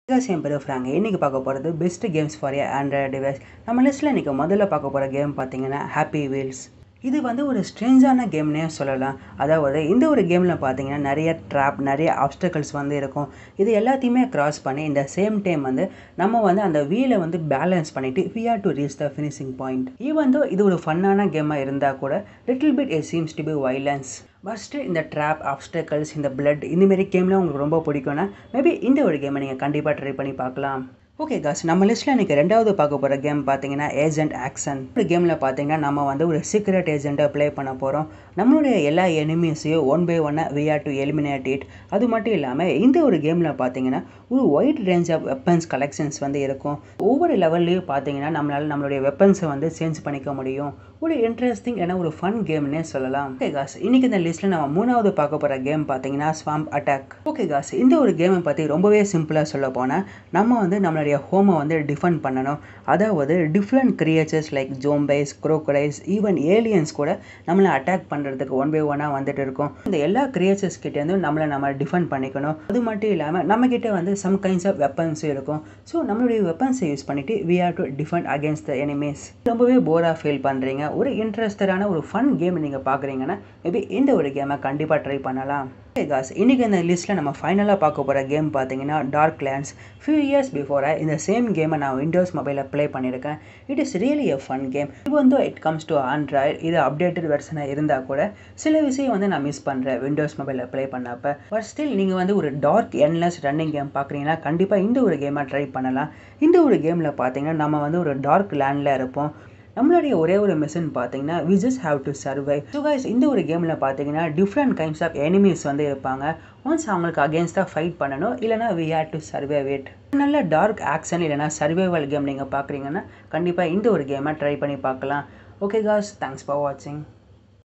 guys, என் பேர் ஃப்ராங்க இன்றைக்கி பார்க்க போகிறது best games for a Android device நம்ம லிஸ்ட்டில் இன்றைக்கி முதல்ல பார்க்க போகிற கேம் பார்த்தீங்கன்னா ஹாப்பி வீல்ஸ் இது வந்து ஒரு ஸ்ட்ரேஞ்சான கேம்னே சொல்லலாம் அதாவது இந்த ஒரு கேமில் பார்த்தீங்கன்னா நிறைய ட்ராப் நிறைய ஆப்ஸ்டக்கல்ஸ் வந்து இருக்கும் இது எல்லாத்தையுமே கிராஸ் பண்ணி இந்த சேம் டைம் வந்து நம்ம வந்து அந்த வீலை வந்து பேலன்ஸ் பண்ணிவிட்டு we are to reach the finishing point even though இது ஒரு ஃபன்னான கேமாக இருந்தால் கூட little bit it seems to be violence first இந்த ட்ராப் ஆப்ஸ்டக்கல்ஸ் இந்த பிளட் இந்தமாரி கேம்லாம் உங்களுக்கு ரொம்ப பிடிக்கும்னா மேபி இந்த ஒரு கேமை நீங்கள் கண்டிப்பாக ட்ரை பண்ணி பார்க்கலாம் ஓகே காஸ் நம்ம லிஸ்ட்டில் இன்றைக்கி ரெண்டாவது பார்க்க போகிற கேம் பார்த்தீங்கன்னா ஏஜென்ட் ஆக்ஷன் ஒரு கேமில் பார்த்தீங்கன்னா நம்ம வந்து ஒரு சீக்ரெட் ஏஜெண்ட்டை ப்ளே பண்ண போகிறோம் நம்மளுடைய எல்லா எனிமீஸையும் ஒன் பை ஒன்னாக we are to eliminate it அது மட்டும் இல்லாமல் இந்த ஒரு கேமில் பார்த்தீங்கன்னா ஒரு wide range of weapons collections வந்து இருக்கும் ஒவ்வொரு லெவல்லையும் பார்த்தீங்கன்னா நம்மளால் நம்மளுடைய வெப்பன்ஸை வந்து சேஞ்ச் பண்ணிக்க முடியும் ஒரு இன்ட்ரெஸ்டிங் ஏன்னா ஒரு ஃபன் கேம்னே சொல்லலாம் ஓகே காஸ் இன்னைக்கு இந்த லிஸ்ட்டில் நம்ம மூணாவது பார்க்க போகிற கேம் பார்த்தீங்கன்னா ஸ்வாம்ப் அட்டாக் ஓகே காஸ் இந்த ஒரு கேமை பற்றி ரொம்பவே சிம்பிளாக சொல்ல போனால் நம்ம வந்து நம்மளுடைய ஹோமை வந்து டிஃபெண்ட் பண்ணணும் அதாவது different creatures like zombies crocodiles even aliens கூட நம்மளை அட்டாக் பண்ணுறதுக்கு ஒன் பை ஒன்னாக வந்துட்டு இருக்கும் இந்த எல்லா கிரியேச்சர்ஸ் கிட்டேருந்து நம்மளை நம்ம டிஃபெண்ட் பண்ணிக்கணும் அது மட்டும் இல்லாமல் நம்மக்கிட்ட வந்து சம் கைண்ட்ஸ் ஆஃப் வெப்பன்ஸும் இருக்கும் ஸோ நம்மளுடைய வெப்பன்ஸை யூஸ் பண்ணிவிட்டு we are to defend against the enemies ரொம்பவே போராக ஃபீல் பண்ணுறீங்க ஒரு இன்ட்ரெஸ்டடான ஒரு ஃபன் கேம் நீங்கள் பார்க்குறீங்கன்னா மேபி இந்த ஒரு கேமை கண்டிப்பாக ட்ரை பண்ணலாம் ஓகே காஸ் இன்றைக்கி இந்த லிஸ்ட்டில் நம்ம ஃபைனலாக பார்க்க போகிற கேம் பார்த்தீங்கன்னா டார்க் லேண்ட்ஸ் ஃபியூ இயர்ஸ் பிஃபோராக இந்த சேம் கேமை நான் விண்டோஸ் மொபைலில் ப்ளே பண்ணியிருக்கேன் it is really a fun game இது வந்து இட் கம்ஸ் டு ஆண்ட்ராய்டு இது அப்டேட்டட் வெர்ஷனாக இருந்தால் கூட சில விஷயம் வந்து நான் மிஸ் பண்ணுறேன் விண்டோஸ் மொபைலில் ப்ளே பண்ணப்போ பட் ஸ்டில் நீங்கள் வந்து ஒரு டார்க் என்லெஸ் ரன்னிங் கேம் பார்க்குறீங்கன்னா கண்டிப்பாக இந்த ஒரு கேமை ட்ரை பண்ணலாம் இந்த ஒரு கேமில் பார்த்தீங்கன்னா நம்ம வந்து ஒரு டார்க் லேண்டில் இருப்போம் நம்மளுடைய ஒரே ஒரு மிஷன் பார்த்தீங்கன்னா we just have to survive so guys இந்த ஒரு கேமில் பார்த்தீங்கன்னா டிஃப்ரெண்ட் கைண்ட்ஸ் ஆஃப் எனிமீஸ் வந்து இருப்பாங்க ஒன்ஸ் அவங்களுக்கு அகேன்ஸ்டாக ஃபைட் பண்ணணும் இல்லைனா we had to survive it நல்ல டார்க் ஆக்ஷன் இல்லைனா சர்வைவல் கேம் நீங்கள் பார்க்குறீங்கன்னா கண்டிப்பாக இந்த ஒரு கேமை ட்ரை பண்ணி பார்க்கலாம் ஓகே காஸ் தேங்க்ஸ் ஃபார் வாட்சிங்